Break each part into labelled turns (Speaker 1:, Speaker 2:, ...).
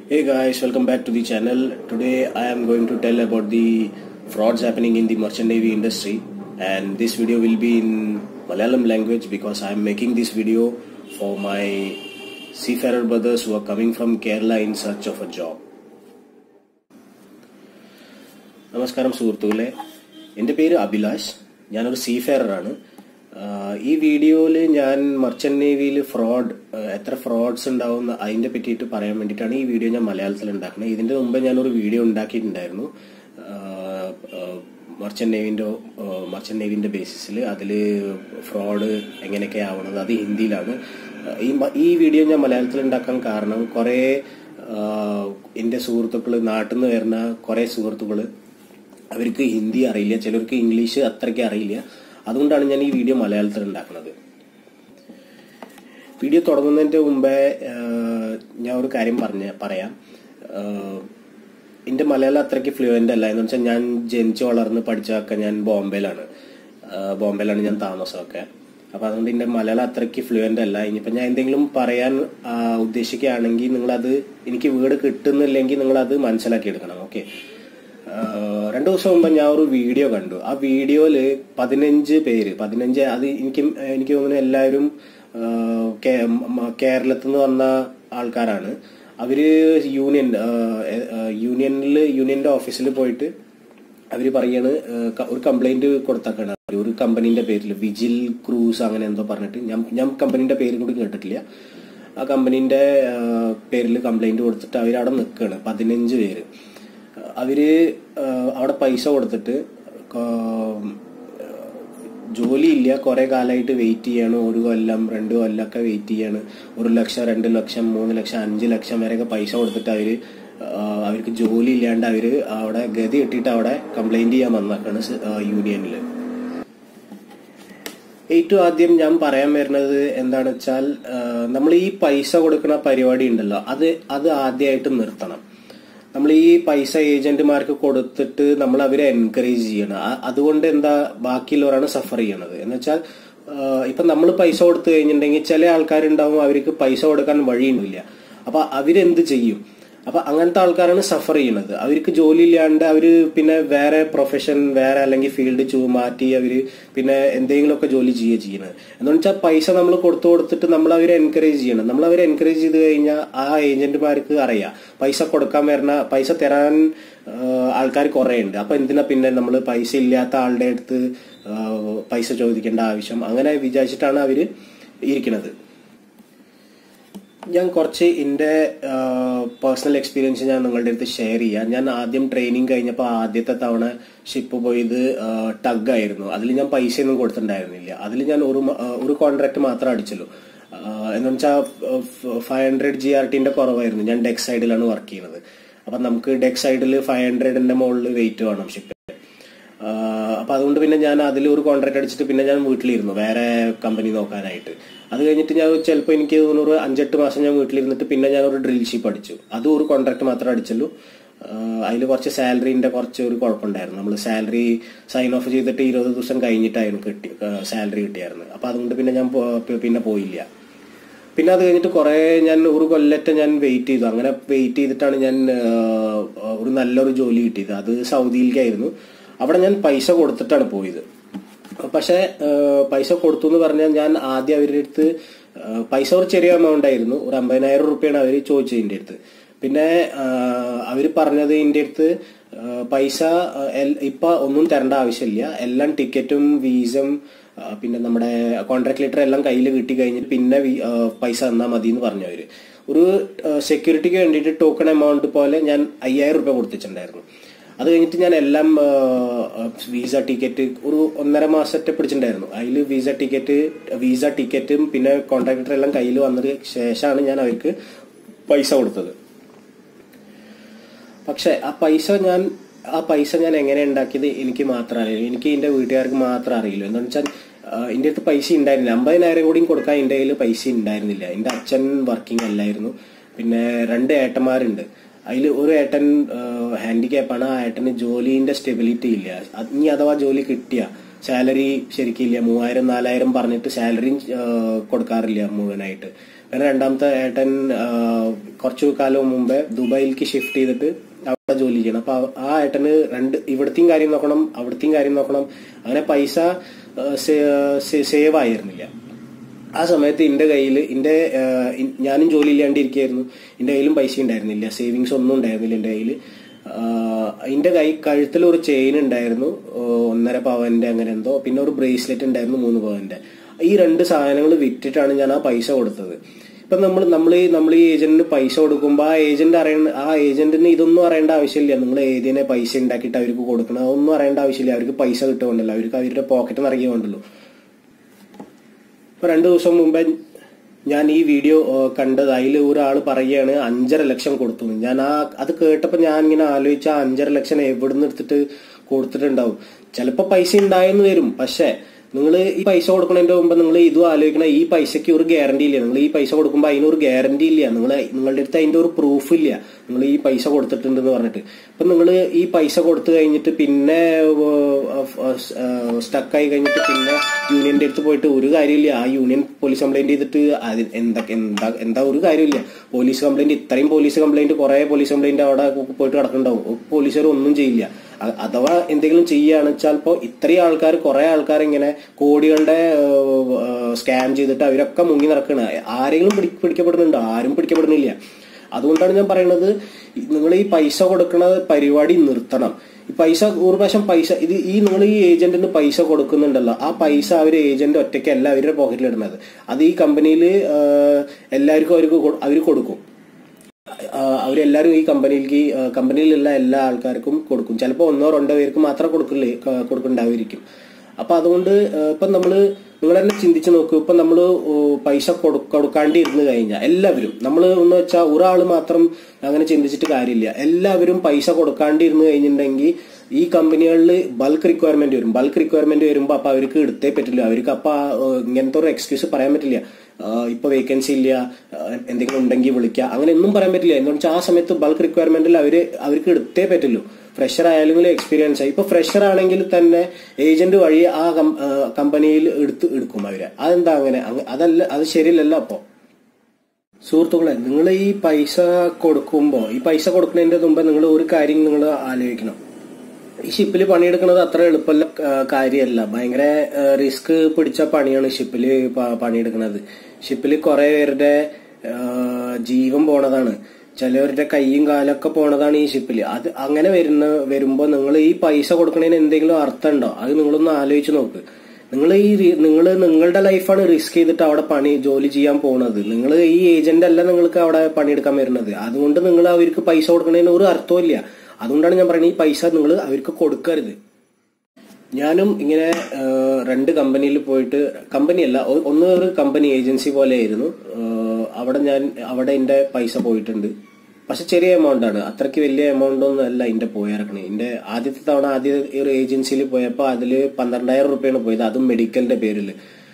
Speaker 1: Hey guys, welcome back to the channel. Today I am going to tell about the frauds happening in the merchant navy industry and this video will be in Malayalam language because I am making this video for my seafarer brothers who are coming from Kerala in search of a job. നമസ്കാരം സുഹൃത്തുക്കളെ എൻ്റെ പേര് അഭിലാഷ് ഞാനൊരു സീഫെയറാണ് ഈ വീഡിയോയിൽ ഞാൻ merchant നേവിയിൽ fraud എത്ര ഫ്രോഡ്സ് ഉണ്ടാവും അതിനെ പറ്റിയിട്ട് പറയാൻ വേണ്ടിയിട്ടാണ് ഈ വീഡിയോ ഞാൻ മലയാളത്തിൽ ഉണ്ടാക്കുന്നത് ഇതിന്റെ മുമ്പ് ഞാനൊരു വീഡിയോ ഉണ്ടാക്കിയിട്ടുണ്ടായിരുന്നു മർച്ചന്റ് നേവിന്റെ മർച്ചന്റ് നേവിന്റെ ബേസിസിൽ അതിൽ ഫ്രോഡ് എങ്ങനെയൊക്കെ ആവണത് അത് ഹിന്ദിയിലാണ് ഈ ഈ വീഡിയോ ഞാൻ മലയാളത്തിൽ ഉണ്ടാക്കാൻ കാരണം കുറേ എൻ്റെ സുഹൃത്തുക്കൾ നാട്ടിൽ നിന്ന് വരുന്ന കുറേ സുഹൃത്തുക്കൾ അവർക്ക് ഹിന്ദി അറിയില്ല ചിലർക്ക് ഇംഗ്ലീഷ് അത്രയ്ക്ക് അറിയില്ല അതുകൊണ്ടാണ് ഞാൻ ഈ വീഡിയോ മലയാളത്തിൽ ഉണ്ടാക്കുന്നത് വീഡിയോ തുടങ്ങുന്നതിന്റെ മുമ്പേ ഞാൻ ഒരു കാര്യം പറഞ്ഞ പറയാം എന്റെ മലയാളം അത്രയ്ക്ക് ഫ്ലുവൻ്റ് അല്ല എന്ന് വെച്ചാൽ ഞാൻ ജനിച്ചു വളർന്ന് പഠിച്ചതൊക്കെ ഞാൻ ബോംബെയിലാണ് ബോംബെയിലാണ് ഞാൻ താമസമൊക്കെ അപ്പൊ അതുകൊണ്ട് എന്റെ മലയാളം അത്രയ്ക്ക് ഫ്ലുവൻ്റ് അല്ല ഇനിയിപ്പോ ഞാൻ എന്തെങ്കിലും പറയാൻ ഉദ്ദേശിക്കുകയാണെങ്കിൽ നിങ്ങളത് എനിക്ക് വീട് കിട്ടുന്നില്ലെങ്കിൽ നിങ്ങൾ അത് മനസ്സിലാക്കി എടുക്കണം ഓക്കെ രണ്ടു ദിവസം മുമ്പ് ഞാൻ ഒരു വീഡിയോ കണ്ടു ആ വീഡിയോയില് പതിനഞ്ച് പേര് പതിനഞ്ച് അത് എനിക്ക് എനിക്ക് തോന്നുന്നു എല്ലാവരും കേരളത്തിൽ നിന്ന് വന്ന ആൾക്കാരാണ് അവര് യൂണിയൻ യൂണിയനിൽ യൂണിയന്റെ ഓഫീസിൽ പോയിട്ട് അവര് പറയാണ് ഒരു കംപ്ലൈന്റ് കൊടുത്തേക്കാണ് ഒരു കമ്പനീന്റെ പേരിൽ വിജിൽ ക്രൂസ് അങ്ങനെ എന്തോ പറഞ്ഞിട്ട് ഞാൻ ഞാൻ കമ്പനീന്റെ പേര് കൂടി കേട്ടിട്ടില്ല ആ കമ്പനീന്റെ പേരിൽ കംപ്ലൈന്റ് കൊടുത്തിട്ട് അവരവിടെ നിൽക്കുകയാണ് പതിനഞ്ച് പേര് അവര് അവിടെ പൈസ കൊടുത്തിട്ട് ജോലിയില്ല കുറെ കാലമായിട്ട് വെയിറ്റ് ചെയ്യാണ് ഒരു കൊല്ലം രണ്ട് കൊല്ലമൊക്കെ വെയിറ്റ് ചെയ്യാണ് ഒരു ലക്ഷം രണ്ട് ലക്ഷം മൂന്ന് ലക്ഷം അഞ്ച് ലക്ഷം വരെയൊക്കെ പൈസ കൊടുത്തിട്ട് അവര് അവർക്ക് ജോലി ഇല്ലാണ്ട് അവര് അവിടെ ഗതി കിട്ടിയിട്ട് അവിടെ കംപ്ലൈന്റ് ചെയ്യാൻ വന്നേക്കാണ് യൂണിയനിൽ ഏറ്റവും ആദ്യം ഞാൻ പറയാൻ വരുന്നത് എന്താണെന്ന് വെച്ചാൽ നമ്മൾ ഈ പൈസ കൊടുക്കുന്ന പരിപാടി ഉണ്ടല്ലോ അത് അത് ആദ്യമായിട്ട് നിർത്തണം നമ്മൾ ഈ പൈസ ഏജന്റുമാർക്ക് കൊടുത്തിട്ട് നമ്മൾ അവരെ എൻകറേജ് ചെയ്യണം അതുകൊണ്ട് എന്താ ബാക്കിയുള്ളവരാണ് സഫർ ചെയ്യണത് എന്ന് വെച്ചാൽ ഇപ്പൊ നമ്മൾ പൈസ കൊടുത്തു കഴിഞ്ഞിട്ടുണ്ടെങ്കിൽ ചില ആൾക്കാരുണ്ടാവും അവർക്ക് പൈസ കൊടുക്കാൻ വഴിയൊന്നുമില്ല അപ്പൊ അവരെന്ത് ചെയ്യും അപ്പൊ അങ്ങനത്തെ ആൾക്കാരാണ് സഫർ ചെയ്യുന്നത് അവർക്ക് ജോലി ഇല്ലാണ്ട് അവര് പിന്നെ വേറെ പ്രൊഫഷൻ വേറെ അല്ലെങ്കിൽ ഫീൽഡ് ചൂ മാറ്റി അവര് പിന്നെ എന്തെങ്കിലുമൊക്കെ ജോലി ചെയ്യുക ചെയ്യുന്നത് എന്ന് വെച്ചാൽ പൈസ നമ്മൾ കൊടുത്തു കൊടുത്തിട്ട് നമ്മൾ അവരെ എൻകറേജ് ചെയ്യണം നമ്മൾ അവരെ എൻകറേജ് ചെയ്ത് കഴിഞ്ഞാൽ ആ ഏജന്റുമാർക്ക് അറിയാം പൈസ കൊടുക്കാൻ വരുന്ന പൈസ തരാൻ ആൾക്കാർ കുറെ ഉണ്ട് അപ്പൊ എന്തിനാ പിന്നെ നമ്മൾ പൈസ ഇല്ലാത്ത ആളുടെ അടുത്ത് പൈസ ചോദിക്കേണ്ട ആവശ്യം അങ്ങനെ വിചാരിച്ചിട്ടാണ് അവര് ഇരിക്കുന്നത് ഞാൻ കുറച്ച് എൻ്റെ പേഴ്സണൽ എക്സ്പീരിയൻസ് ഞാൻ നിങ്ങളുടെ അടുത്ത് ഷെയർ ചെയ്യാം ഞാൻ ആദ്യം ട്രെയിനിങ് കഴിഞ്ഞപ്പോൾ ആദ്യത്തെ തവണ ഷിപ്പ് പോയത് ടഗ് ആയിരുന്നു അതിൽ ഞാൻ പൈസയൊന്നും കൊടുത്തിട്ടുണ്ടായിരുന്നില്ല അതിൽ ഞാൻ ഒരു ഒരു കോൺട്രാക്ട് മാത്രം അടിച്ചുള്ളൂ എന്ന് വെച്ചാൽ ഫൈവ് ഹൺഡ്രഡ് ജി ആർ ടിന്റെ കുറവായിരുന്നു ഞാൻ ഡെക്ക് സൈഡിലാണ് വർക്ക് ചെയ്യുന്നത് അപ്പം നമുക്ക് ഡെക്ക് സൈഡിൽ ഫൈവ് ഹൺഡ്രഡിന്റെ മുകളിൽ വെയിറ്റ് വേണം ഷിപ്പ് അപ്പൊ അതുകൊണ്ട് പിന്നെ ഞാൻ അതിൽ ഒരു കോൺട്രാക്ട് അടിച്ചിട്ട് പിന്നെ ഞാൻ വീട്ടിലിരുന്നു വേറെ കമ്പനി നോക്കാനായിട്ട് അത് കഴിഞ്ഞിട്ട് ഞാൻ ചിലപ്പോൾ എനിക്ക് തോന്നുന്നു അഞ്ചെട്ട് മാസം ഞാൻ വീട്ടിലിരുന്നിട്ട് പിന്നെ ഞാൻ ഒരു ഡ്രിൽ ഷിപ്പ് അടിച്ചു അതും ഒരു കോൺട്രാക്ട് മാത്രമേ അടിച്ചുള്ളൂ അതിൽ കുറച്ച് സാലറിന്റെ കുറച്ച് ഒരു കുഴപ്പമുണ്ടായിരുന്നു നമ്മൾ സാലറി സൈൻ ഓഫ് ചെയ്തിട്ട് ഇരുപത് ദിവസം കഴിഞ്ഞിട്ടായിരുന്നു കിട്ടി സാലറി കിട്ടിയായിരുന്നു അപ്പൊ അതുകൊണ്ട് പിന്നെ ഞാൻ പിന്നെ പോയില്ല പിന്നെ അത് കഴിഞ്ഞിട്ട് കുറെ ഞാൻ ഒരു കൊല്ലത്തെ ഞാൻ വെയിറ്റ് ചെയ്തു അങ്ങനെ വെയിറ്റ് ചെയ്തിട്ടാണ് ഞാൻ ഒരു നല്ലൊരു ജോലി കിട്ടിയത് അത് സൗദിയിലേക്കായിരുന്നു അവിടെ ഞാൻ പൈസ കൊടുത്തിട്ടാണ് പോയത് പക്ഷെ പൈസ കൊടുത്തു എന്ന് പറഞ്ഞാൽ ഞാൻ ആദ്യം അവരുടെ അടുത്ത് പൈസ ഒരു ചെറിയ എമൗണ്ട് ആയിരുന്നു ഒരു അമ്പതിനായിരം റുപ്യാണ് അവർ ചോദിച്ചത് എൻ്റെ അടുത്ത് പിന്നെ അവർ പറഞ്ഞത് എൻ്റെ അടുത്ത് പൈസ ഇപ്പൊ ഒന്നും തരേണ്ട ആവശ്യമില്ല എല്ലാം ടിക്കറ്റും വീസും പിന്നെ നമ്മുടെ കോൺട്രാക്ട് ലെറ്റർ എല്ലാം കയ്യിൽ കിട്ടി കഴിഞ്ഞിട്ട് പിന്നെ പൈസ തന്നാൽ മതി എന്ന് പറഞ്ഞു അവര് ഒരു സെക്യൂരിറ്റിക്ക് വേണ്ടിയിട്ട് ടോക്കൺ എമൗണ്ട് പോലെ ഞാൻ അയ്യായിരം റുപ്യ കൊടുത്തിട്ടുണ്ടായിരുന്നു അത് കഴിഞ്ഞിട്ട് ഞാൻ എല്ലാം വീസ ടിക്കറ്റ് ഒരു ഒന്നര മാസത്തെ പിടിച്ചിട്ടുണ്ടായിരുന്നു അതിൽ വീസ ടിക്കറ്റ് വീസ ടിക്കറ്റും പിന്നെ കോൺട്രാക്ടർ എല്ലാം കയ്യിൽ വന്നതിന് ശേഷമാണ് ഞാൻ അവർക്ക് പൈസ കൊടുത്തത് പക്ഷെ ആ പൈസ ഞാൻ ആ പൈസ ഞാൻ എങ്ങനെ ഉണ്ടാക്കിയത് എനിക്ക് മാത്രം അറിയില്ല എനിക്ക് എന്റെ വീട്ടുകാർക്ക് മാത്രം അറിയില്ല എന്താണെന്ന് വെച്ചാൽ എന്റെ അടുത്ത് പൈസ ഉണ്ടായിരുന്നില്ല അമ്പതിനായിരം കൂടിയും കൊടുക്കാൻ എന്റെ കയ്യിൽ പൈസ ഉണ്ടായിരുന്നില്ല എന്റെ അച്ഛൻ വർക്കിംഗ് അല്ലായിരുന്നു പിന്നെ രണ്ട് ഏട്ടന്മാരുണ്ട് അതിൽ ഒരു ഏട്ടൻ ഹാൻഡിക്യാപ്പാണ് ആ ഏട്ടന് ജോലിന്റെ സ്റ്റെബിലിറ്റി ഇല്ല ഇനി അഥവാ ജോലി കിട്ടിയ സാലറി ശരിക്കില്ല മൂവായിരം നാലായിരം പറഞ്ഞിട്ട് സാലറി കൊടുക്കാറില്ല മുഴുവനായിട്ട് പിന്നെ രണ്ടാമത്തെ ഏട്ടൻ ആ, കുറച്ചു കാലം മുമ്പേ ദുബായിലേക്ക് ഷിഫ്റ്റ് ചെയ്തിട്ട് അവിടെ ജോലി ചെയ്യണം അപ്പൊ ആ- ആ ഏട്ടന് രണ്ട് ഇവിടത്തെയും കാര്യം നോക്കണം അവിടത്തെയും കാര്യം നോക്കണം അങ്ങനെ പൈസ സേവ് ആയിരുന്നില്ല ആ സമയത്ത് എന്റെ കയ്യിൽ എന്റെ ഏഹ്, ഇൻ- ഞാനും ജോലി ഇല്ലാണ്ടിരിക്കുകയായിരുന്നു എന്റെ കയ്യിലും പൈസ ഉണ്ടായിരുന്നില്ല സേവിങ്സ് ഒന്നും ഉണ്ടായിരുന്നില്ല എന്റെ കയ്യിൽ എന്റെ കൈ കഴുത്തിൽ ഒരു ചെയിൻ ഉണ്ടായിരുന്നു ഏഹ്, ഒന്നര പവന്റെ അങ്ങനെ എന്തോ പിന്നെ ഒരു ബ്രേസ്ലെറ്റ് ഉണ്ടായിരുന്നു മൂന്ന് പവന്റെ ഈ രണ്ട് സാധനങ്ങൾ വിറ്റിട്ടാണ് ഞാൻ ആ പൈസ കൊടുത്തത് ഇപ്പൊ നമ്മൾ നമ്മൾ ഈ നമ്മൾ ഈ ഏജന്റിന് പൈസ കൊടുക്കുമ്പോൾ ആ ഏജന്റ് അറിയണ ആ ഏജന്റിന് ഇതൊന്നും അറിയേണ്ട ആവശ്യമില്ല നിങ്ങൾ ഏതിനെ പൈസ ഉണ്ടാക്കിയിട്ട് അവർക്ക് കൊടുക്കണം അതൊന്നും അറിയേണ്ട ആവശ്യമില്ല അവർക്ക് പൈസ കിട്ടുകൊണ്ടല്ലോ അവർക്ക് അവരുടെ പോക്കറ്റ് നിറയുകൊണ്ടല്ലോ ഇപ്പൊ രണ്ടു ദിവസം മുമ്പേ ഞാൻ ഈ വീഡിയോ ഏഹ്, കണ്ടത് അതിൽ ഒരാൾ പറയുകയാണ് അഞ്ചര ലക്ഷം കൊടുത്തു എന്ന്. ഞാൻ ആ അത് കേട്ടപ്പോ ഞാൻ ഇങ്ങനെ ആലോചിച്ച ആ അഞ്ചര ലക്ഷം എവിടുന്ന് എടുത്തിട്ട് കൊടുത്തിട്ടുണ്ടാവും ചിലപ്പോ പൈസ ഉണ്ടായെന്ന് വരും പക്ഷെ നിങ്ങൾ ഈ പൈസ കൊടുക്കുന്നതിന്റെ മുമ്പ് നിങ്ങൾ ഇതും ആലോചിക്കണം ഈ പൈസയ്ക്ക് ഒരു ഗ്യാരണ്ടി ഇല്ല നിങ്ങൾ ഈ പൈസ കൊടുക്കുമ്പോൾ അതിനൊരു ഗ്യാരണ്ടി ഇല്ല നിങ്ങൾ നിങ്ങളുടെ അടുത്ത് അതിന്റെ ഒരു പ്രൂഫ് ഇല്ല നിങ്ങൾ ഈ പൈസ കൊടുത്തിട്ടുണ്ടെന്ന് പറഞ്ഞിട്ട് ഇപ്പൊ നിങ്ങൾ ഈ പൈസ കൊടുത്തു കഴിഞ്ഞിട്ട് പിന്നെ സ്റ്റക്കായി കഴിഞ്ഞിട്ട് പിന്നെ യൂണിയന്റെ അടുത്ത് പോയിട്ട് ഒരു കാര്യമില്ല ആ യൂണിയൻ പോലീസ് കംപ്ലൈന്റ് ചെയ്തിട്ട് അത് എന്താ എന്താ എന്താ ഒരു കാര്യമില്ല പോലീസ് കംപ്ലൈന്റ് ഇത്രയും പോലീസ് കംപ്ലൈന്റ് കുറെ പോലീസ് കംപ്ലൈന്റ് അവിടെ പോയിട്ട് കിടക്കുന്നുണ്ടാവും പോലീസുകാർ ഒന്നും ചെയ്യില്ല അ- അഥവാ എന്തെങ്കിലും ചെയ്യുകയാണ് വെച്ചാൽ ഇപ്പോ ഇത്രയും ആൾക്കാർ കുറെ ആൾക്കാർ ഇങ്ങനെ കോടികളുടെ സ്കാം ചെയ്തിട്ട് അവരൊക്കെ മുങ്ങി നടക്കണ ആരെങ്കിലും പിടി പിടിക്കപ്പെടുന്നുണ്ടോ ആരും പിടിക്കപ്പെടുന്നില്ല അതുകൊണ്ടാണ് ഞാൻ പറയുന്നത് നിങ്ങൾ ഈ പൈസ കൊടുക്കുന്ന പരിപാടി നിർത്തണം ഈ പൈസ ഒരു പ്രാവശ്യം പൈസ ഇത് ഈ നിങ്ങൾ ഈ ഏജന്റിന് പൈസ കൊടുക്കുന്നുണ്ടല്ലോ ആ പൈസ അവർ ഏജന്റ് ഒറ്റയ്ക്കല്ല അവരുടെ പോക്കറ്റിൽ ഇടുന്നത് അത് ഈ കമ്പനിയിൽ എല്ലാവർക്കും അവർക്ക് അവർ കൊടുക്കും ആ, അവരെല്ലാരും ഈ കമ്പനിയിലേക്ക് ആ, കമ്പനിയിലുള്ള എല്ലാ ആൾക്കാർക്കും കൊടുക്കും ചിലപ്പോൾ ഒന്നോ രണ്ടോ പേർക്ക് മാത്രം കൊടുക്കില്ലേ ക- കൊടുക്കണ്ടായിരിക്കും അപ്പൊ അതുകൊണ്ട് ആ, ഇപ്പൊ നമ്മള് നിങ്ങൾ തന്നെ ചിന്തിച്ചു നോക്കൂ ഇപ്പൊ നമ്മള് ഓ, പൈസ കൊടു- കൊടുക്കാണ്ട് ഇരുന്ന് കഴിഞ്ഞാൽ എല്ലാവരും നമ്മൾ എന്ന് വെച്ചാൽ ഒരാൾ മാത്രം അങ്ങനെ ചിന്തിച്ചിട്ട് കാര്യമില്ല എല്ലാവരും പൈസ കൊടുക്കാണ്ട് ഇരുന്ന് കഴിഞ്ഞിട്ടുണ്ടെങ്കിൽ ഈ കമ്പനികളിൽ ബൾക്ക് റിക്വയർമെന്റ് വരും ബൾക്ക് റിക്വയർമെന്റ് വരുമ്പോൾ അപ്പൊ അവർക്ക് എടുത്തേ പറ്റില്ല അവർക്ക് അപ്പൊ ആ, ഏഹ്, ഇങ്ങനത്തെ ഒരു എക്സ്ക്യൂസ് പറയാൻ പറ്റില്ല ആഹ്, ഇപ്പൊ വേക്കൻസി ഇല്ല ആഹ്, എന്തെങ്കിലും ഉണ്ടെങ്കിൽ വിളിക്കുക അങ്ങനെ ഒന്നും പറയാൻ പറ്റില്ല എന്ന് വെച്ചാൽ ആ സമയത്ത് ബൾക്ക് റിക്വയർമെന്റിൽ അവര് അവർക്ക് എടുത്തേ പറ്റുള്ളൂ ഫ്രഷർ ആയാലും എക്സ്പീരിയൻസ് ആയി ഇപ്പൊ ഫ്രഷർ ആണെങ്കിൽ തന്നെ ഏജന്റ് വഴി ആ കം- ആഹ്, കമ്പനിയിൽ എടുത്ത് എടുക്കും അവര് അതെന്താ അങ്ങനെ അങ്ങ- അതല്ല അത് ശരിയല്ലല്ലോ അപ്പോ സുഹൃത്തുക്കളെ നിങ്ങൾ ഈ പൈസ കൊടുക്കുമ്പോൾ ഈ പൈസ കൊടുക്കുന്നതിന്റെ മുമ്പ് നിങ്ങൾ ഒരു കാര്യം നിങ്ങൾ ആലോചിക്കണം ഈ ഷിപ്പിൽ പണിയെടുക്കുന്നത് അത്ര എളുപ്പമല്ല ആ, കാര്യമല്ല ഭയങ്കര റിസ്ക് പിടിച്ച പണിയാണ് ഷിപ്പിൽ പണിയെടുക്കുന്നത് ഷിപ്പിൽ കുറെ പേരുടെ ആ, ജീവൻ പോണതാണ് ചിലവരുടെ കൈയും കാലൊക്കെ പോണതാണ് ഈ ഷിപ്പിൽ അത് അങ്ങനെ വരുന്ന വരുമ്പോ നിങ്ങൾ ഈ പൈസ കൊടുക്കുന്നതിന് എന്തെങ്കിലും അർത്ഥം ഉണ്ടോ അത് നിങ്ങളൊന്ന് ആലോചിച്ച് നോക്ക് നിങ്ങൾ ഈ നിങ്ങൾ നിങ്ങളുടെ ലൈഫാണ് റിസ്ക് ചെയ്തിട്ട് അവിടെ പണി ജോലി ചെയ്യാൻ പോണത് നിങ്ങൾ ഈ ഏജന്റ് അല്ല നിങ്ങൾക്ക് അവിടെ പണിയെടുക്കാൻ വരുന്നത് അതുകൊണ്ട് നിങ്ങൾ അവർക്ക് പൈസ കൊടുക്കുന്നതിന് ഒരു അർത്ഥവും ഇല്ല അതുകൊണ്ടാണ് ഞാൻ പറയുന്നത് ഈ പൈസ നിങ്ങൾ അവർക്ക് കൊടുക്കരുത് ഞാനും ഇങ്ങനെ ആ, രണ്ട് കമ്പനിയിൽ പോയിട്ട് കമ്പനിയല്ല ഒ- ഒന്ന് ഒരു കമ്പനി ഏജൻസി പോലെയായിരുന്നു ആ, അവിടെ ഞാൻ അവിടെ എന്റെ പൈസ പോയിട്ടുണ്ട് പക്ഷെ ചെറിയ എമൗണ്ട് ആണ് അത്രയ്ക്ക് വലിയ എമൗണ്ട് ഒന്നും അല്ല എന്റെ പോയിറക്കണേ എന്റെ ആദ്യത്തെ തവണ ആദ്യ ഒരു ഏജൻസിയിൽ പോയപ്പോൾ അതില് പന്ത്രണ്ടായിരം റുപ്യാണ് പോയത് അതും മെഡിക്കലിന്റെ പേരിൽ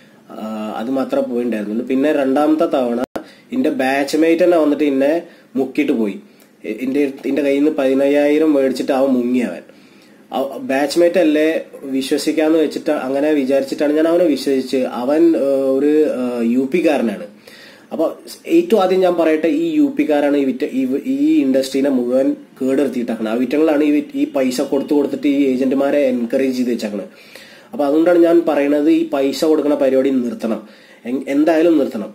Speaker 1: അത് മാത്രമേ പോയിണ്ടായിരുന്നുള്ളൂ പിന്നെ രണ്ടാമത്തെ തവണ എന്റെ ബാച്ച്മേറ്റ് തന്നെ വന്നിട്ട് എന്നെ മുക്കിയിട്ട് പോയി എ- എന്റെ എന്റെ കയ്യിൽ നിന്ന് പതിനയ്യായിരം മേടിച്ചിട്ട് അവൻ മുങ്ങി അവൻ ബാച്ച്മേറ്റ് അല്ലേ വിശ്വസിക്കാന്ന് വെച്ചിട്ട് അങ്ങനെ വിചാരിച്ചിട്ടാണ് ഞാൻ അവനെ വിശ്വസിച്ച് അവൻ ഏഹ്, ഒരു യു പി കാരനാണ് അപ്പൊ ഏറ്റവും ആദ്യം ഞാൻ പറയട്ടെ ഈ യു പി കാരാണ് ഈ വിറ്റ ഈ- ഈ ഇൻഡസ്ട്രീനെ മുഴുവൻ കേടെടുത്തിട്ടാണ് ആ വിറ്റങ്ങളാണ് ഈ വി- ഈ പൈസ കൊടുത്തു കൊടുത്തിട്ട് ഈ ഏജന്റുമാരെ എൻകറേജ് ചെയ്ത് വെച്ചേക്കണത് അപ്പൊ അതുകൊണ്ടാണ് ഞാൻ പറയുന്നത് ഈ പൈസ കൊടുക്കുന്ന പരിപാടി നിർത്തണം എൻ- എന്തായാലും നിർത്തണം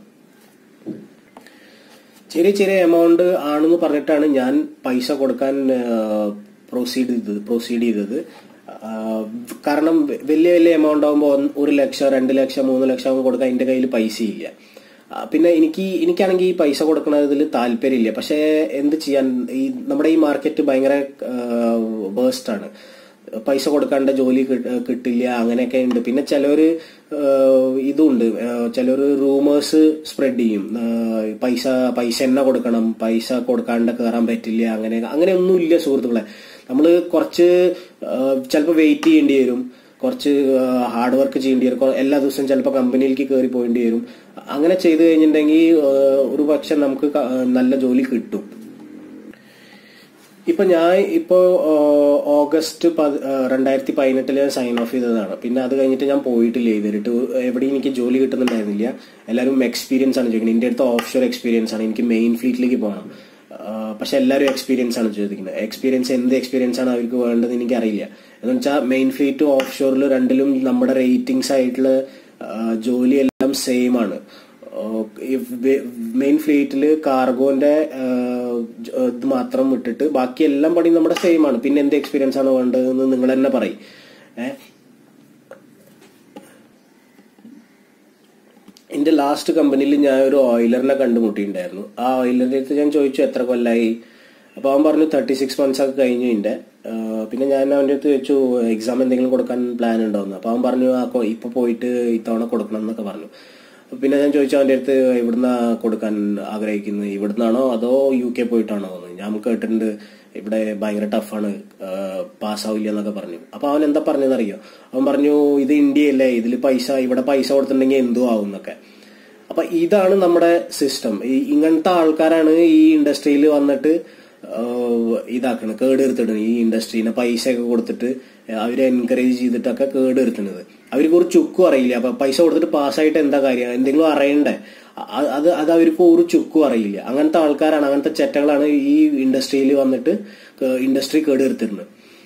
Speaker 1: ചെറിയ ചെറിയ എമൗണ്ട് ആണെന്ന് പറഞ്ഞിട്ടാണ് ഞാൻ പൈസ കൊടുക്കാൻ പ്രൊസീഡ് ചെയ്തത് പ്രൊസീഡ് ചെയ്തത് ആ, കാരണം വ- വലിയ വലിയ എമൗണ്ട് ആകുമ്പോൾ ഒരു ലക്ഷം രണ്ട് ലക്ഷം മൂന്ന് ലക്ഷം ഒക്കെ കൊടുക്കാൻ എന്റെ കയ്യിൽ പൈസ ഇല്ല ആ, പിന്നെ എനിക്ക് എനിക്കാണെങ്കിൽ ഈ പൈസ കൊടുക്കുന്നതിൽ താല്പര്യമില്ല പക്ഷേ എന്ത് ചെയ്യാൻ ഈ നമ്മുടെ ഈ മാർക്കറ്റ് ഭയങ്കര വേസ്റ്റ് ആണ് പൈസ കൊടുക്കാണ്ട് ജോലി കിട്ട- കിട്ടില്ല അങ്ങനെയൊക്കെ ഉണ്ട് പിന്നെ ചിലവര് ഏഹ്, ഇതുണ്ട് ചിലർ റൂമേഴ്സ് സ്പ്രെഡ് ചെയ്യും ഏഹ്, പൈസ പൈസ തന്നെ കൊടുക്കണം പൈസ കൊടുക്കാണ്ട് കയറാൻ പറ്റില്ല അങ്ങനെ അങ്ങനെയൊന്നും ഇല്ല സുഹൃത്തുക്കളെ നമ്മൾ കുറച്ച് ചിലപ്പോൾ വെയിറ്റ് ചെയ്യേണ്ടി വരും കുറച്ച് ഹാർഡ് വർക്ക് ചെയ്യേണ്ടി വരും കൊ- എല്ലാ ദിവസവും ചിലപ്പോൾ കമ്പനിയിലേക്ക് കയറി പോകേണ്ടി വരും അങ്ങനെ ചെയ്തു കഴിഞ്ഞിട്ടുണ്ടെങ്കിൽ ഏഹ്, ഒരു പക്ഷെ നമുക്ക് ക- നല്ല ജോലി കിട്ടും ഇപ്പൊ ഞാൻ ഇപ്പോ ആ, ഓഗസ്റ്റ് പത്- ആ, രണ്ടായിരത്തി പതിനെട്ടില് സൈൻ ഓഫ് ചെയ്തതാണ് പിന്നെ അത് കഴിഞ്ഞിട്ട് ഞാൻ പോയിട്ടില്ല ഇതുവരെയിട്ട് എവിടെയും എനിക്ക് ജോലി കിട്ടുന്നുണ്ടായിരുന്നില്ല എല്ലാവരും എക്സ്പീരിയൻസ് ആണ് ചോദിക്കുന്നത് എന്റെ അടുത്ത് ഓഫ് ഷോർ എക്സ്പീരിയൻസ് ആണ് എനിക്ക് മെയിൻ ഫ്ലീറ്റിലേക്ക് പോകണം ആ, പക്ഷെ എല്ലാവരും എക്സ്പീരിയൻസ് ആണ് ചോദിക്കുന്നത് എക്സ്പീരിയൻസ് എന്ത് എക്സ്പീരിയൻസ് ആണ് അവർക്ക് വേണ്ടത് എനിക്ക് അറിയില്ല എന്ന് വെച്ചാൽ മെയിൻ ഫ്ലീറ്റും ഓഫ് ഷോറിൽ രണ്ടിലും നമ്മുടെ റേറ്റിംഗ്സ് ആയിട്ടുള്ള ആ, ജോലിയെല്ലാം സെയിം ആണ് മെയിൻ ഫ്ലീറ്റിൽ കാർഗോന്റെ ഇത് മാത്രം വിട്ടിട്ട് ബാക്കി എല്ലാം പണി നമ്മുടെ സെയിം ആണ് പിന്നെ എന്ത് എക്സ്പീരിയൻസ് ആണ് വേണ്ടതെന്ന് നിങ്ങൾ തന്നെ പറയും ഏഹ് എന്റെ ലാസ്റ്റ് കമ്പനിയിൽ ഞാൻ ഒരു ഓയിലറിനെ കണ്ടുമുട്ടിയിട്ടുണ്ടായിരുന്നു ആ ഓയിലറിന്റെ അടുത്ത് ഞാൻ ചോദിച്ചു എത്ര കൊല്ലായി അപ്പൊ അവൻ പറഞ്ഞു തേർട്ടി സിക്സ് മന്ത്സ് ഒക്കെ കഴിഞ്ഞു എന്റെ പിന്നെ ഞാൻ അവന്റെ അടുത്ത് ചോദിച്ചു എക്സാം എന്തെങ്കിലും കൊടുക്കാൻ പ്ലാൻ ഉണ്ടോന്ന് അപ്പൊ അവൻ പറഞ്ഞു ആ കൊ- ഇപ്പൊ പോയിട്ട് ഇത്തവണ കൊടുക്കണം എന്നൊക്കെ പറഞ്ഞു അപ്പൊ പിന്നെ ഞാൻ ചോദിച്ചു അവന്റെ അടുത്ത് എവിടുന്നാ കൊടുക്കാൻ ആഗ്രഹിക്കുന്നത് ഇവിടുന്നാണോ അതോ യു കെ പോയിട്ടാണോ എന്ന് ഞാൻ കേട്ടിട്ടുണ്ട് ഇവിടെ ഭയങ്കര ടഫാണ് പാസ്സാവില്ല എന്നൊക്കെ പറഞ്ഞു അപ്പൊ അവൻ എന്താ പറഞ്ഞതെന്നറിയോ അവൻ പറഞ്ഞു ഇത് ഇന്ത്യയല്ലേ ഇതിൽ പൈസ ഇവിടെ പൈസ കൊടുത്തിട്ടുണ്ടെങ്കിൽ എന്തോ ആവും എന്നൊക്കെ അപ്പൊ ഇതാണ് നമ്മുടെ സിസ്റ്റം ഇങ്ങനത്തെ ആൾക്കാരാണ് ഈ ഇൻഡസ്ട്രിയിൽ വന്നിട്ട് ഇതാക്കണം കേടുവരുത്തിടുന്നത് ഈ ഇൻഡസ്ട്രീനെ പൈസ ഒക്കെ കൊടുത്തിട്ട് അവരെ എൻകറേജ് ചെയ്തിട്ടൊക്കെ കേടുവരുത്തുന്നത് അവർക്ക് ഒരു ചുക്കും അറിയില്ല അപ്പൊ പൈസ കൊടുത്തിട്ട് പാസ്സായിട്ട് എന്താ കാര്യം എന്തെങ്കിലും അറിയണ്ടേ അ- അത് അത് അവർക്ക് ഒരു ചുക്കും അറിയില്ല അങ്ങനത്തെ ആൾക്കാരാണ് അങ്ങനത്തെ ചെറ്റകളാണ് ഈ ഇൻഡസ്ട്രിയിൽ വന്നിട്ട് ഇൻഡസ്ട്രി കേടുവരുത്തുന്നത്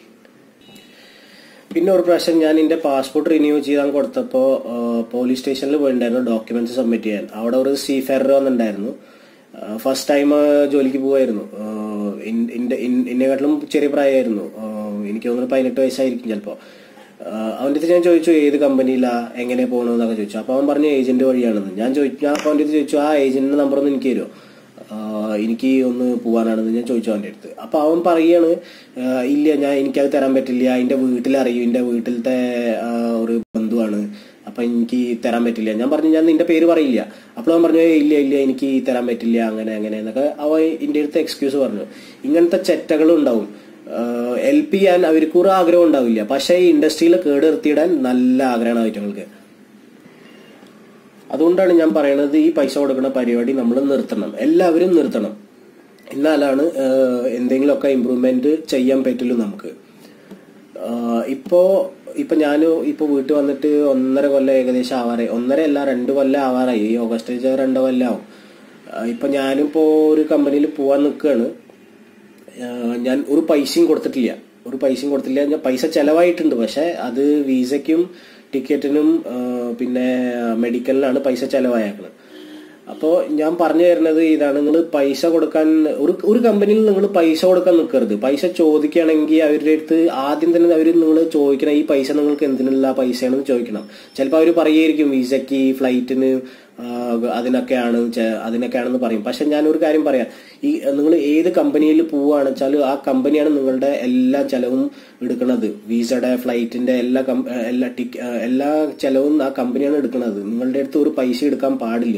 Speaker 1: പിന്നെ ഒരു പ്രാവശ്യം ഞാൻ എന്റെ പാസ്പോർട്ട് റിന്യൂ ചെയ്യാൻ കൊടുത്തപ്പോ ആ, പോലീസ് സ്റ്റേഷനിൽ പോയിട്ടുണ്ടായിരുന്നു ഡോക്യുമെന്റ്സ് സബ്മിറ്റ് ചെയ്യാൻ അവിടെ ഒരു സീ ഫെയർ വന്നിട്ടുണ്ടായിരുന്നു ഫസ്റ്റ് ടൈം ജോലിക്ക് പോവായിരുന്നു ആ, ഇൻ- ഇന്റെ- ഇൻ- എന്നെക്കാട്ടിലും ചെറിയ പ്രായമായിരുന്നു ആ, എനിക്ക് തോന്നുന്നു പതിനെട്ട് വയസ്സായിരിക്കും ചിലപ്പോ ആ, അവന്റെ അടുത്ത് ഞാൻ ചോദിച്ചു ഏത് കമ്പനിയിലാ എങ്ങനെ പോകണമെന്നൊക്കെ ചോദിച്ചു അപ്പൊ അവൻ പറഞ്ഞു ഏജന്റ് വഴിയാണെന്ന് ഞാൻ ചോദിച്ചു ഞാൻ അപ്പൊ അവന്റെ അടുത്ത് ചോദിച്ചു ആ ഏജന്റിന്റെ നമ്പർ ഒന്ന് എനിക്ക് തരുമോ ആഹ് എനിക്ക് ഒന്ന് പോവാനാണെന്ന് ഞാൻ ചോദിച്ചു അവന്റെ അടുത്ത് അപ്പൊ അവൻ പറയാണ് ആഹ് ഇല്ല ഞാൻ എനിക്കത് തരാൻ പറ്റില്ല എന്റെ വീട്ടിലറിയും എന്റെ വീട്ടിലത്തെ ആഹ് ഒരു ബന്ധുവാണ് അപ്പൊ എനിക്ക് തരാൻ പറ്റില്ല ഞാൻ പറഞ്ഞു ഞാൻ നിന്റെ പേര് പറയില്ല അപ്പോൾ അവൻ പറഞ്ഞു "ഏയ് ഇല്ല ഇല്ല എനിക്ക് തരാൻ പറ്റില്ല അങ്ങനെ അങ്ങനെ എന്നൊക്കെ അവൻ എന്റെ അടുത്ത് എക്സ്ക്യൂസ് പറഞ്ഞു ഇങ്ങനത്തെ ചെറ്റകളും ഉണ്ടാവും ഹെൽപ്പ് ചെയ്യാൻ അവർക്ക് ഒരു ആഗ്രഹം ഉണ്ടാവില്ല പക്ഷേ ഈ ഇൻഡസ്ട്രിയിൽ കേട് നിർത്തിയിടാൻ നല്ല ആഗ്രഹമാണ് അവറ്റങ്ങൾക്ക് അതുകൊണ്ടാണ് ഞാൻ പറയണത് ഈ പൈസ കൊടുക്കുന്ന പരിപാടി നമ്മൾ നിർത്തണം എല്ലാവരും നിർത്തണം എന്നാലാണ് ആഹ്, എന്തെങ്കിലുമൊക്കെ ഇമ്പ്രൂവ്മെന്റ് ചെയ്യാൻ പറ്റുള്ളൂ നമുക്ക് ആഹ്, ഇപ്പോ ഇപ്പൊ ഞാൻ ഇപ്പൊ വീട്ടിൽ വന്നിട്ട് ഒന്നര കൊല്ലം ഏകദേശം ആവാറായി ഒന്നര അല്ല രണ്ട് കൊല്ലം ആവാറായി ഈ ഓഗസ്റ്റ് രണ്ട് കൊല്ലം ആവും ആഹ്, ഇപ്പൊ ഞാനിപ്പോ ഒരു കമ്പനിയിൽ പോവാൻ നിൽക്കുകയാണ് ആഹ് ഞാൻ ഒരു പൈസയും കൊടുത്തിട്ടില്ല ഒരു പൈസയും കൊടുത്തില്ല ഞാൻ പൈസ ചെലവായിട്ടുണ്ട് പക്ഷെ അത് വീസയ്ക്കും ടിക്കറ്റിനും ആഹ് പിന്നെ മെഡിക്കലിനാണ് പൈസ ചെലവായേക്കുന്നത് അപ്പോൾ ഞാൻ പറഞ്ഞു തരുന്നത് ഇതാണ് നിങ്ങൾ പൈസ കൊടുക്കാൻ ഒരു ഒരു കമ്പനിയിൽ നിങ്ങൾ പൈസ കൊടുക്കാൻ നിൽക്കരുത് പൈസ ചോദിക്കുകയാണെങ്കിൽ അവരുടെ അടുത്ത് ആദ്യം തന്നെ അവർ നിങ്ങൾ ചോദിക്കണം ഈ പൈസ നിങ്ങൾക്ക് എന്തിനുള്ള പൈസയാണെന്ന് ചോദിക്കണം ചിലപ്പോൾ അവർ പറയുമായിരിക്കും വിസയ്ക്ക് ഫ്ലൈറ്റിന് അതിനൊക്കെയാണ് ചെ- അതിനൊക്കെയാണെന്ന് പറയും പക്ഷെ ഞാൻ ഒരു കാര്യം പറയാം ഈ നിങ്ങൾ ഏത് കമ്പനിയിൽ പോവുകയാണെന്ന് വെച്ചാൽ ആ കമ്പനിയാണ് നിങ്ങളുടെ എല്ലാ ചെലവും എടുക്കുന്നത് വിസയുടെ ഫ്ലൈറ്റിന്റെ എല്ലാ കം- എല്ലാ ടിക്ക എല്ലാ ചെലവും ആ കമ്പനിയാണ് എടുക്കുന്നത് നിങ്ങളുടെ അടുത്ത് ഒരു പൈസ എടുക്കാൻ പാടില്ല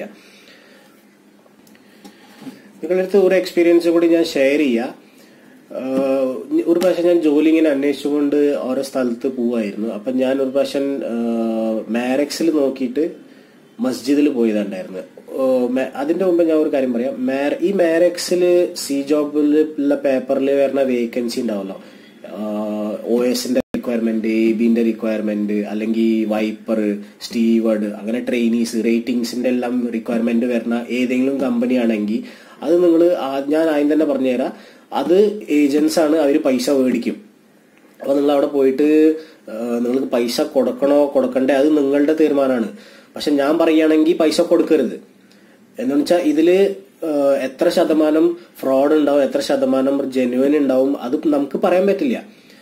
Speaker 1: നിങ്ങളുടെ അടുത്ത് ഒരു എക്സ്പീരിയൻസ് കൂടി ഞാൻ ഷെയർ ചെയ്യാം ആഹ് ഒരു പ്രാവശ്യം ഞാൻ ജോലി ഇങ്ങനെ അന്വേഷിച്ചുകൊണ്ട് ഓരോ സ്ഥലത്ത് പോവായിരുന്നു അപ്പൊ ഞാൻ ഒരു പ്രാവശ്യം മാരക്സിൽ നോക്കിയിട്ട് മസ്ജിദിൽ പോയതുണ്ടായിരുന്നു ഓ, മേ- അതിന്റെ മുമ്പ് ഞാൻ ഒരു കാര്യം പറയാം മാര- ഈ മാരക്സിൽ സി ജോബിൽ ഉള്ള പേപ്പറിൽ വരുന്ന വേക്കൻസി ഉണ്ടാവല്ലോ ഒ എസിന്റെ റിക്വയർമെന്റ് എ ബിന്റെ റിക്വയർമെന്റ് അല്ലെങ്കിൽ വൈപ്പർ സ്റ്റീവർഡ് അങ്ങനെ ട്രെയിനീസ് റേറ്റിംഗ്സിന്റെ എല്ലാം റിക്വയർമെന്റ് വരുന്ന ഏതെങ്കിലും കമ്പനി ആണെങ്കിൽ അത് നിങ്ങൾ ഞാൻ ആദ്യം തന്നെ പറഞ്ഞുതരാം അത് ഏജൻസ് ആണ് അവർ പൈസ മേടിക്കും അപ്പൊ നിങ്ങൾ അവിടെ പോയിട്ട് നിങ്ങൾക്ക് പൈസ കൊടുക്കണോ കൊടുക്കണ്ടേ അത് നിങ്ങളുടെ തീരുമാനമാണ് പക്ഷെ ഞാൻ പറയുകയാണെങ്കിൽ പൈസ കൊടുക്കരുത് എന്ന് വെച്ചാൽ ഇതില് ഏഹ്, എത്ര ശതമാനം ഫ്രോഡ് ഉണ്ടാവും എത്ര ശതമാനം ജെന്യുവൻ ഉണ്ടാവും അത് നമുക്ക് പറയാൻ പറ്റില്ല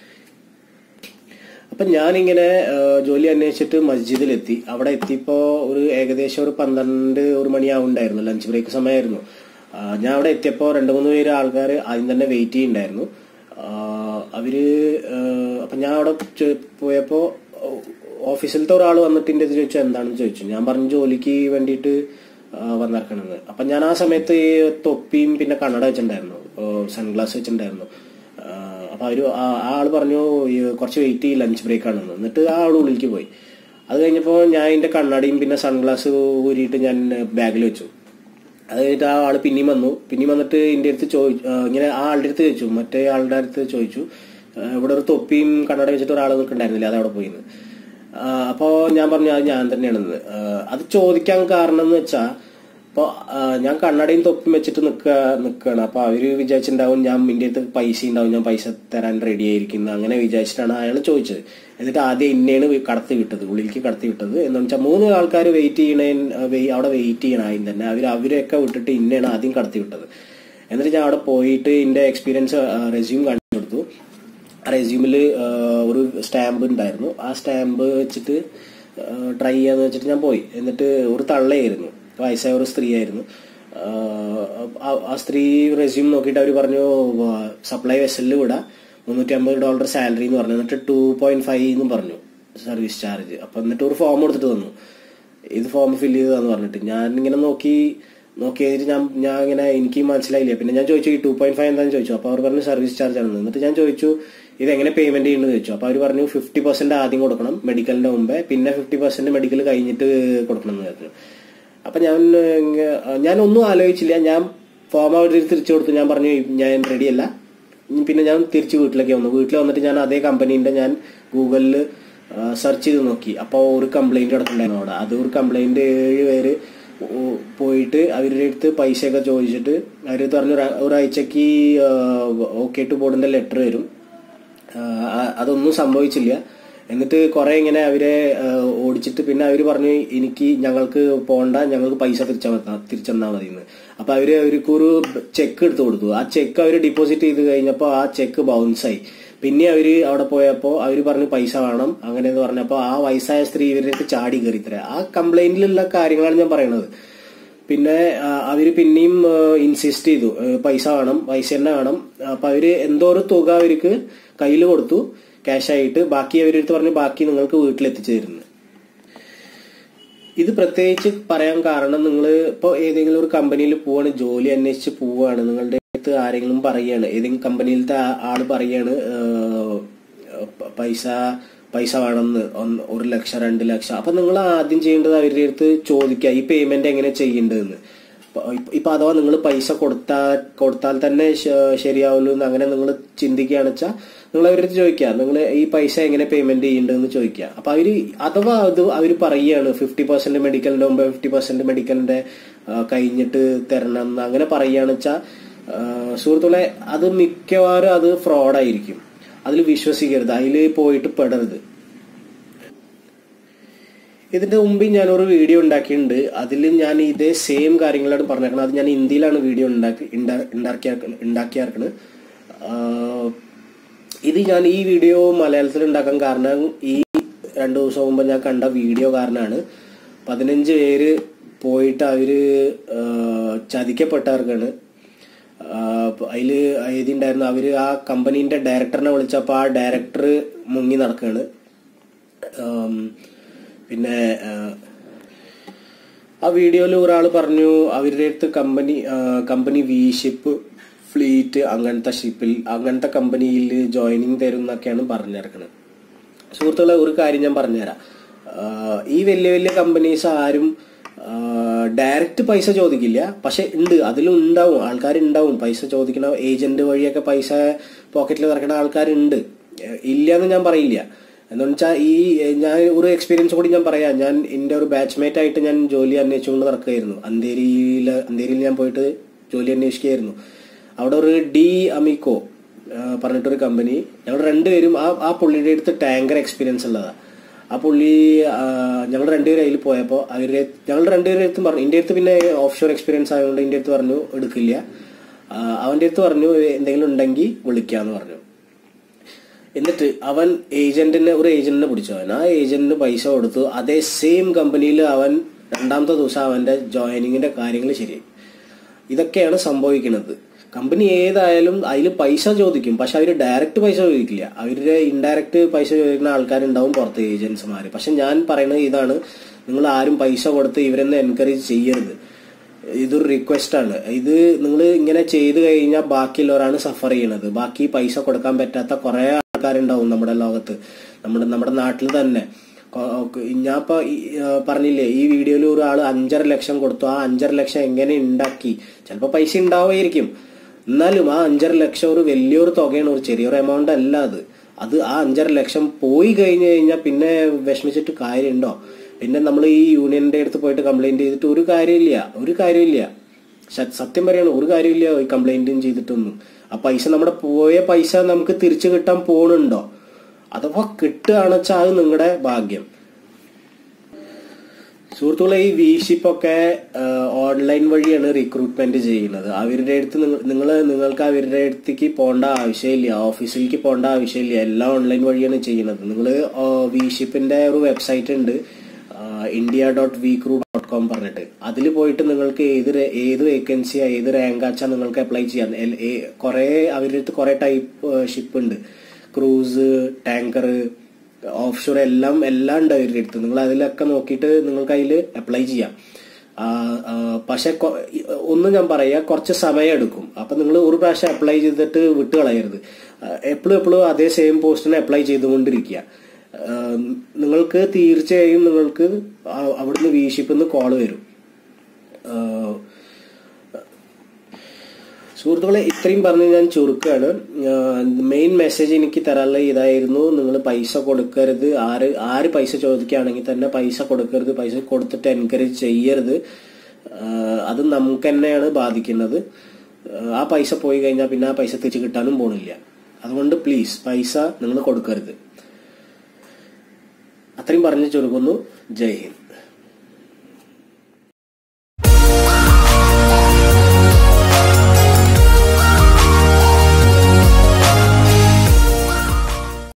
Speaker 1: അപ്പൊ ഞാനിങ്ങനെ ഏഹ്, ജോലി അന്വേഷിച്ചിട്ട് മസ്ജിദിലെത്തി അവിടെ എത്തിയപ്പോ ഒരു ഏകദേശം ഒരു പന്ത്രണ്ട് ഒരു മണിയാവുണ്ടായിരുന്നു ലഞ്ച് ബ്രേക്ക് സമയമായിരുന്നു ആ, ഞാൻ അവിടെ എത്തിയപ്പോ രണ്ടു മൂന്ന് പേര് ആൾക്കാർ ആദ്യം തന്നെ വെയിറ്റ് ചെയ്യുന്നുണ്ടായിരുന്നു ആ, അവര് ഏഹ്, അപ്പൊ ഞാൻ അവിടെ ചെ- പോയപ്പോ ഓഫീസിലത്തെ ഒരാൾ വന്നിട്ട് എന്റെ അടുത്ത് ചോദിച്ചു എന്താണെന്ന് ചോദിച്ചു ഞാൻ പറഞ്ഞു ജോലിക്ക് വേണ്ടിയിട്ട് വന്നിറക്കണെന്ന് അപ്പൊ ഞാൻ ആ സമയത്ത് ഈ തൊപ്പിയും പിന്നെ കണ്ണട വെച്ചിട്ടുണ്ടായിരുന്നു സൺഗ്ലാസ് വെച്ചിട്ടുണ്ടായിരുന്നു ആ, അപ്പൊ അവര് ആ- ആ ആള് പറഞ്ഞു ഈ കുറച്ച് വെയിറ്റ് ചെയ്യും ലഞ്ച് ബ്രേക്ക് ആണെന്ന് എന്നിട്ട് ആ ആൾ ഉള്ളിലേക്ക് പോയി അത് കഴിഞ്ഞപ്പോ ഞാൻ എന്റെ കണ്ണടയും പിന്നെ സൺഗ്ലാസ് ഊരിയിട്ട് ഞാൻ ബാഗിൽ വെച്ചു അത് കഴിഞ്ഞിട്ട് ആ ആള് പിന്നെയും വന്നു പിന്നെയും വന്നിട്ട് എൻ്റെ അടുത്ത് ചോദിച്ചു ഇങ്ങനെ ആ ആളുടെ അടുത്ത് ചോദിച്ചു മറ്റേ ആളുടെ അടുത്ത് ചോദിച്ചു ആ, ഇവിടെ ഒരു തൊപ്പിയും കണ്ണട വെച്ചിട്ട് ഒരാൾ നിൽക്കണ്ടായിരുന്നില്ല അത് അവിടെ പോയിന്ന് ആ, അപ്പോ ഞാൻ പറഞ്ഞു അത് ഞാൻ തന്നെയാണെന്ന് ആ, അത് ചോദിക്കാൻ കാരണം എന്ന് വെച്ചാ അപ്പൊ ഞാൻ കണ്ണടയും തൊപ്പിയും വെച്ചിട്ട് നിക്ക നിക്കാണ് അപ്പൊ അവര് വിചാരിച്ചിട്ടുണ്ടാവും ഞാൻ നിന്റെ അടുത്ത് പൈസ ഉണ്ടാവും ഞാൻ പൈസ തരാൻ റെഡി ആയിരിക്കുന്നു അങ്ങനെ വിചാരിച്ചിട്ടാണ് അയാൾ ചോദിച്ചത് എന്നിട്ട് ആദ്യം ഇന്നേണ് കടത്തി വിട്ടത് ഉള്ളിലേക്ക് കടത്തി വിട്ടത് എന്ന് വെച്ചാൽ മൂന്ന് ആൾക്കാർ വെയിറ്റ് ചെയ്യണ അവിടെ വെയിറ്റ് ചെയ്യണ ആദ്യം തന്നെ അവർ അവരെയൊക്കെ വിട്ടിട്ട് ഇന്നേണ് ആദ്യം കടത്തി വിട്ടത് എന്നിട്ട് ഞാൻ അവിടെ പോയിട്ട് എന്റെ എക്സ്പീരിയൻസ് റെസ്യൂം കാണിച്ചു കൊടുത്തു ആ റെസ്യൂമിൽ ഒരു സ്റ്റാമ്പ് ഉണ്ടായിരുന്നു ആ സ്റ്റാമ്പ് വെച്ചിട്ട് ട്രൈ ചെയ്യാന്ന് വെച്ചിട്ട് ഞാൻ പോയി എന്നിട്ട് ഒരു തള്ളയായിരുന്നു വയസ്സായ ഒരു സ്ത്രീ ആയിരുന്നു ആ സ്ത്രീ റെസ്യൂം നോക്കിയിട്ട് അവർ പറഞ്ഞു സപ്ലൈ വെസലിൽ വിടാ മുന്നൂറ്റി അമ്പത് ഡോളർ സാലറി എന്ന് പറഞ്ഞു എന്നിട്ട് ടു പോയിന്റ് ഫൈവ് എന്നും പറഞ്ഞു സർവീസ് ചാർജ് അപ്പൊ എന്നിട്ട് ഒരു ഫോം എടുത്തിട്ട് തന്നു ഇത് ഫോം ഫില്ല് ചെയ്തതാന്ന് പറഞ്ഞിട്ട് ഞാൻ ഇങ്ങനെ നോക്കി നോക്കി കഴിഞ്ഞിട്ട് ഞാൻ ഞാൻ ഇങ്ങനെ എനിക്ക് മനസ്സിലായില്ല പിന്നെ ഞാൻ ചോദിച്ചു ഈ ടു പോയിന്റ് ഫൈവ് എന്താണെന്ന് ചോദിച്ചു അപ്പൊ അവർ പറഞ്ഞു സർവീസ് ചാർജ് ആണെന്ന് എന്നിട്ട് ഞാൻ ചോദിച്ചു ഇത് എങ്ങനെ പേയ്മെന്റ് ചെയ്യുന്നത് ചോദിച്ചു അപ്പൊ അവർ പറഞ്ഞു ഫിഫ്റ്റി പെർസെന്റ് ആദ്യം കൊടുക്കണം മെഡിക്കലിന്റെ മുമ്പേ പിന്നെ ഫിഫ്റ്റി പെർസെന്റ് മെഡിക്കൽ കഴിഞ്ഞിട്ട് കൊടുക്കണം എന്ന് പറഞ്ഞു അപ്പൊ ഞാൻ ഇങ്ങ- ഞാൻ ഒന്നും ആലോചിച്ചില്ല ഞാൻ ഫോം അവർ തിരിച്ചു കൊടുത്തു ഞാൻ പറഞ്ഞു ഞാൻ റെഡിയല്ല പിന്നെ ഞാൻ തിരിച്ച് വീട്ടിലേക്ക് വന്നു വീട്ടിൽ വന്നിട്ട് ഞാൻ അതേ കമ്പനീന്റെ ഞാൻ ഗൂഗിളിൽ സെർച്ച് ചെയ്ത് നോക്കി അപ്പോൾ ഒരു കംപ്ലൈന്റ് കിടക്കുന്നുണ്ടായിരുന്നു അവിടെ അത് ഒരു കംപ്ലൈന്റ് ഏഴ് പേര് ഓ- പോയിട്ട് അവരുടെ അടുത്ത് പൈസയൊക്കെ ചോദിച്ചിട്ട് അവർ പറഞ്ഞു "ഒരാ- ഒരാഴ്ചക്ക് ഓക്കെ ടു ബോർഡിന്റെ ലെറ്റർ വരും ആ, അതൊന്നും സംഭവിച്ചില്ല എന്നിട്ട് കുറെ ഇങ്ങനെ അവരെ ആ, ഓടിച്ചിട്ട് പിന്നെ അവര് പറഞ്ഞു എനിക്ക് ഞങ്ങൾക്ക് പോണ്ട ഞങ്ങൾക്ക് പൈസ തിരിച്ചാ തിരിച്ചെന്നാ മതി എന്ന് അപ്പൊ അവര് അവർക്ക് ഒരു ചെക്ക് എടുത്തു കൊടുത്തു ആ ചെക്ക് അവര് ഡിപ്പോസിറ്റ് ചെയ്ത് കഴിഞ്ഞപ്പോ ആ ചെക്ക് ബൗൺസ് ആയി പിന്നെ അവര് അവിടെ പോയപ്പോ അവര് പറഞ്ഞു പൈസ വേണം അങ്ങനെ എന്ന് പറഞ്ഞപ്പോ ആ വയസ്സായ സ്ത്രീ ഇവരുടെ ചാടി കയറി തരാം ആ കംപ്ലൈന്റിലുള്ള കാര്യങ്ങളാണ് ഞാൻ പറയുന്നത് പിന്നെ ആ, അവര് പിന്നെയും ഇൻസിസ്റ്റ് ചെയ്തു ഏ, പൈസ വേണം പൈസ തന്നെ വേണം അപ്പൊ അവര് എന്തോ ഒരു തുക അവർക്ക് കയ്യിൽ കൊടുത്തു ക്യാഷ് ആയിട്ട് ബാക്കി അവരെടുത്ത് പറഞ്ഞു ബാക്കി നിങ്ങൾക്ക് വീട്ടിലെത്തിച്ചു തരുന്നു ഇത് പ്രത്യേകിച്ച് പറയാൻ കാരണം നിങ്ങൾ ഇപ്പോൾ ഏതെങ്കിലും ഒരു കമ്പനിയിൽ പോവാണ് ജോലി അന്വേഷിച്ച് പോവാണ് നിങ്ങളുടെ അടുത്ത് ആരെങ്കിലും പറയാണ് ഏതെങ്കിലും കമ്പനിയിലത്തെ ആ- ആള് പറയാണ് ഏഹ്, പ- പൈസ പൈസ വേണമെന്ന് ഒന്ന് ഒരു ലക്ഷം രണ്ട് ലക്ഷം അപ്പൊ നിങ്ങൾ ആദ്യം ചെയ്യേണ്ടത് അവരുടെ അടുത്ത് ചോദിക്കുക ഈ പേയ്മെന്റ് എങ്ങനെ ചെയ്യേണ്ടതെന്ന് ഇപ്പൊ- ഇപ്പൊ- ഇപ്പൊ അഥവാ നിങ്ങൾ പൈസ കൊടുത്താൽ കൊടുത്താൽ തന്നെ ശ- ശരിയാവുള്ളൂ എന്ന് അങ്ങനെ നിങ്ങൾ ചിന്തിക്കുകയാണെന്ന് വെച്ചാൽ നിങ്ങൾ അവരുടെ അടുത്ത് ചോദിക്കുക നിങ്ങൾ ഈ പൈസ എങ്ങനെ പേയ്മെന്റ് ചെയ്യേണ്ടതെന്ന് ചോദിക്കുക അപ്പൊ അവര് അഥവാ അത് അവർ പറയുകയാണ് ഫിഫ്റ്റി പെർസെന്റ് മെഡിക്കലിന്റെ മുമ്പ് ഫിഫ്റ്റി പെർസെന്റ് മെഡിക്കലിന്റെ ആ, കഴിഞ്ഞിട്ട് തരണം എന്ന് അങ്ങനെ പറയുകയാണെന്ന് വെച്ചാൽ സുഹൃത്തുക്കളെ അത് മിക്കവാറും അത് ഫ്രോഡായിരിക്കും അതിൽ വിശ്വസിക്കരുത് അതിൽ പോയിട്ട് പെടരുത് ഇതിന്റെ മുമ്പ് ഞാനൊരു വീഡിയോ ഉണ്ടാക്കിയിട്ടുണ്ട് അതിൽ ഞാൻ ഇതേ സെയിം കാര്യങ്ങളാണ് പറഞ്ഞേക്കുന്നത് അത് ഞാൻ ഹിന്ദിയിലാണ് വീഡിയോ ഉണ്ടാക്കി ഉണ്ടാ- ഉണ്ടാക്കിയ ഉണ്ടാക്കിയാർക്കണ് ആഹ് ഇത് ഞാൻ ഈ വീഡിയോ മലയാളത്തിൽ ഉണ്ടാക്കാൻ കാരണം ഈ രണ്ടു ദിവസം മുമ്പ് ഞാൻ കണ്ട വീഡിയോ കാരണമാണ് പതിനഞ്ച് പേര് പോയിട്ട് അവര് ആഹ് ചതിക്കപ്പെട്ടവർക്കാണ് അതില് എഴുതിണ്ടായിരുന്നു അവര് ആ കമ്പനീന്റെ ഡയറക്ടറിനെ വിളിച്ചപ്പോ ആ ഡയറക്ടർ മുങ്ങി നടക്കാണ് ആം, പിന്നെ ആ, ആ വീഡിയോയിൽ ഒരാൾ പറഞ്ഞു അവരുടെ അടുത്ത് കമ്പനി ആ, കമ്പനി വി ഷിപ്പ് ഫ്ലീറ്റ് അങ്ങനത്തെ ഷിപ്പിൽ അങ്ങനത്തെ കമ്പനിയിൽ ജോയിനിങ് തരും എന്നൊക്കെയാണ് പറഞ്ഞിറക്കുന്നത് സുഹൃത്തുക്കളെ ഒരു കാര്യം ഞാൻ പറഞ്ഞുതരാം ആ, ഈ വലിയ വലിയ കമ്പനീസ് ആരും ഡയറക്റ്റ് പൈസ ചോദിക്കില്ല പക്ഷെ ഉണ്ട് അതിലും ഉണ്ടാവും ആൾക്കാരുണ്ടാവും പൈസ ചോദിക്കണ ഏജന്റ് വഴിയൊക്കെ പൈസ പോക്കറ്റിൽ നിറക്കുന്ന ആൾക്കാരുണ്ട് ഏഹ് ഇല്ല എന്ന് ഞാൻ പറയില്ല എന്ന് വെച്ചാൽ ഈ ഏഹ് ഞാൻ ഒരു എക്സ്പീരിയൻസ് കൂടി ഞാൻ പറയാം ഞാൻ എൻ്റെ ഒരു ബാച്ച്മേറ്റ് ആയിട്ട് ഞാൻ ജോലി അന്വേഷിച്ചുകൊണ്ട് നടക്കുകയായിരുന്നു അന്തേരിയിൽ അന്തേരിയിൽ ഞാൻ പോയിട്ട് ജോലി അന്വേഷിക്കുകയായിരുന്നു അവിടെ ഒരു ഡി അമിക്കോ ആഹ് പറഞ്ഞിട്ടൊരു കമ്പനി ഞങ്ങൾ രണ്ടുപേരും ആ ആ പുള്ളിയുടെ അടുത്ത് ടാങ്കർ എക്സ്പീരിയൻസ് ഉള്ളതാ ആ പുള്ളി ആഹ് ഞങ്ങൾ രണ്ടുപേരും അതിൽ പോയപ്പോൾ അവരുടെ ഞങ്ങൾ രണ്ടുപേരുടെ അടുത്തും പറഞ്ഞു എൻ്റെ അടുത്ത് പിന്നെ ഓഫ് ഷോർ എക്സ്പീരിയൻസ് ആയതുകൊണ്ട് എൻ്റെ അടുത്ത് പറഞ്ഞു എടുക്കില്ല ആഹ് അവൻ്റെ അടുത്ത് പറഞ്ഞു എന്തെങ്കിലും ഉണ്ടെങ്കിൽ വിളിക്കാന്ന് പറഞ്ഞു എന്നിട്ട് അവൻ ഏജന്റിനെ ഒരു ഏജന്റിനെ പിടിച്ചു അവൻ ആ ഏജന്റിന് പൈസ കൊടുത്തു അതേ സെയിം കമ്പനിയിൽ അവൻ രണ്ടാമത്തെ ദിവസം അവന്റെ ജോയിനിങ്ങിന്റെ കാര്യങ്ങൾ ശരിയായി ഇതൊക്കെയാണ് സംഭവിക്കുന്നത് കമ്പനി ഏതായാലും അതിൽ പൈസ ചോദിക്കും പക്ഷെ അവർ ഡയറക്റ്റ് പൈസ ചോദിക്കില്ല അവരുടെ ഇൻഡയറക്റ്റ് പൈസ ചോദിക്കുന്ന ആൾക്കാരുണ്ടാവും പുറത്ത് ഏജൻസിമാർ പക്ഷെ ഞാൻ പറയുന്നത് ഇതാണ് നിങ്ങൾ ആരും പൈസ കൊടുത്ത് ഇവരെന്നെ എൻകറേജ് ചെയ്യരുത് ഇതൊരു റിക്വസ്റ്റ് ആണ് ഇത് നിങ്ങൾ ഇങ്ങനെ ചെയ്തു കഴിഞ്ഞാൽ ബാക്കിയുള്ളവരാണ് സഫർ ചെയ്യണത് ബാക്കി പൈസ കൊടുക്കാൻ പറ്റാത്ത കുറെ ആൾക്കാരുണ്ടാവും നമ്മുടെ ലോകത്ത് നമ്മുടെ നമ്മുടെ നാട്ടിൽ തന്നെ ഞാൻ ഇപ്പൊ പറഞ്ഞില്ലേ ഈ വീഡിയോയിൽ ഒരാൾ അഞ്ചര ലക്ഷം കൊടുത്തു ആ അഞ്ചര ലക്ഷം എങ്ങനെ ഉണ്ടാക്കി ചിലപ്പോൾ പൈസ ഉണ്ടാവുമായിരിക്കും എന്നാലും ആ അഞ്ചര ലക്ഷം ഒരു വലിയൊരു തുകയാണ് ഒരു ചെറിയൊരു എമൗണ്ട് അല്ല അത് അത് ആ അഞ്ചര ലക്ഷം പോയി കഴിഞ്ഞു കഴിഞ്ഞാൽ പിന്നെ വിഷമിച്ചിട്ട് കാര്യമുണ്ടോ പിന്നെ നമ്മൾ ഈ യൂണിയന്റെ അടുത്ത് പോയിട്ട് കംപ്ലൈന്റ് ചെയ്തിട്ട് ഒരു കാര്യമില്ല ഒരു കാര്യമില്ല സത്യം പറയാണ് ഒരു കാര്യമില്ല ഈ കംപ്ലൈന്റും ചെയ്തിട്ടൊന്നും ആ പൈസ നമ്മുടെ പോയ പൈസ നമുക്ക് തിരിച്ചു കിട്ടാൻ പോണുണ്ടോ അഥവാ കിട്ടുകയാണെന്ന് വെച്ചാൽ അത് നിങ്ങളുടെ ഭാഗ്യം സുഹൃത്തുക്കളെ ഈ വിഷിപ്പ് ഒക്കെ ഓൺലൈൻ വഴിയാണ് റിക്രൂട്ട്മെന്റ് ചെയ്യുന്നത് അവരുടെ അടുത്ത് നിങ്ങൾ നിങ്ങൾക്ക് അവരുടെ അടുത്തേക്ക് പോകേണ്ട ആവശ്യമില്ല ഓഫീസിലേക്ക് പോകേണ്ട ആവശ്യമില്ല എല്ലാം ഓൺലൈൻ വഴിയാണ് ചെയ്യുന്നത് നിങ്ങൾ വിഷിപ്പിന്റെ ഒരു വെബ്സൈറ്റ് ഉണ്ട് ഇന്ത്യ ഡോട്ട് വീക്രൂ ഡോട്ട് കോം പറഞ്ഞിട്ട് അതിൽ പോയിട്ട് നിങ്ങൾക്ക് ഏത് ഏത് വേക്കൻസിയാ ഏത് റാങ്കാച്ചാ നിങ്ങൾക്ക് അപ്ലൈ ചെയ്യാം കുറെ അവരുടെ അടുത്ത് കുറെ ടൈപ്പ് ഷിപ്പ് ഉണ്ട് ക്രൂസ് ടാങ്കർ ഓഫ് ഷോർ എല്ലാം എല്ലാം ഉണ്ട് അവരുടെ അടുത്ത് നിങ്ങൾ അതിലൊക്കെ നോക്കിയിട്ട് നിങ്ങൾക്ക് അതിൽ അപ്ലൈ ചെയ്യാം പക്ഷെ ഒന്ന് ഞാൻ പറയാ കുറച്ച് സമയം എടുക്കും അപ്പൊ നിങ്ങൾ ഒരു പ്രാവശ്യം അപ്ലൈ ചെയ്തിട്ട് വിട്ട് കളയരുത് എപ്പോഴും എപ്പോഴും അതേ സെയിം പോസ്റ്റിന് അപ്ലൈ ചെയ്തുകൊണ്ടിരിക്കുക നിങ്ങൾക്ക് തീർച്ചയായും നിങ്ങൾക്ക് അവിടുന്ന് വീഷിപ്പിൽ നിന്ന് കോള് വരും സുഹൃത്തുക്കളെ ഇത്രയും പറഞ്ഞ് ഞാൻ ചുരുക്കാണ് മെയിൻ മെസ്സേജ് എനിക്ക് തരാനുള്ള ഇതായിരുന്നു നിങ്ങൾ പൈസ കൊടുക്കരുത് ആര് ആര് പൈസ ചോദിക്കുകയാണെങ്കിൽ തന്നെ പൈസ കൊടുക്കരുത് പൈസ കൊടുത്തിട്ട് എൻകറേജ് ചെയ്യരുത് അത് നമുക്ക് തന്നെയാണ് ബാധിക്കുന്നത് ആ പൈസ പോയി കഴിഞ്ഞാൽ പിന്നെ ആ പൈസ തിരിച്ചു കിട്ടാനും പോണില്ല അതുകൊണ്ട് പ്ലീസ് പൈസ നിങ്ങൾ കൊടുക്കരുത് അത്രയും പറഞ്ഞു ചുരുക്കുന്നു ജയ് ഹിന്ദ്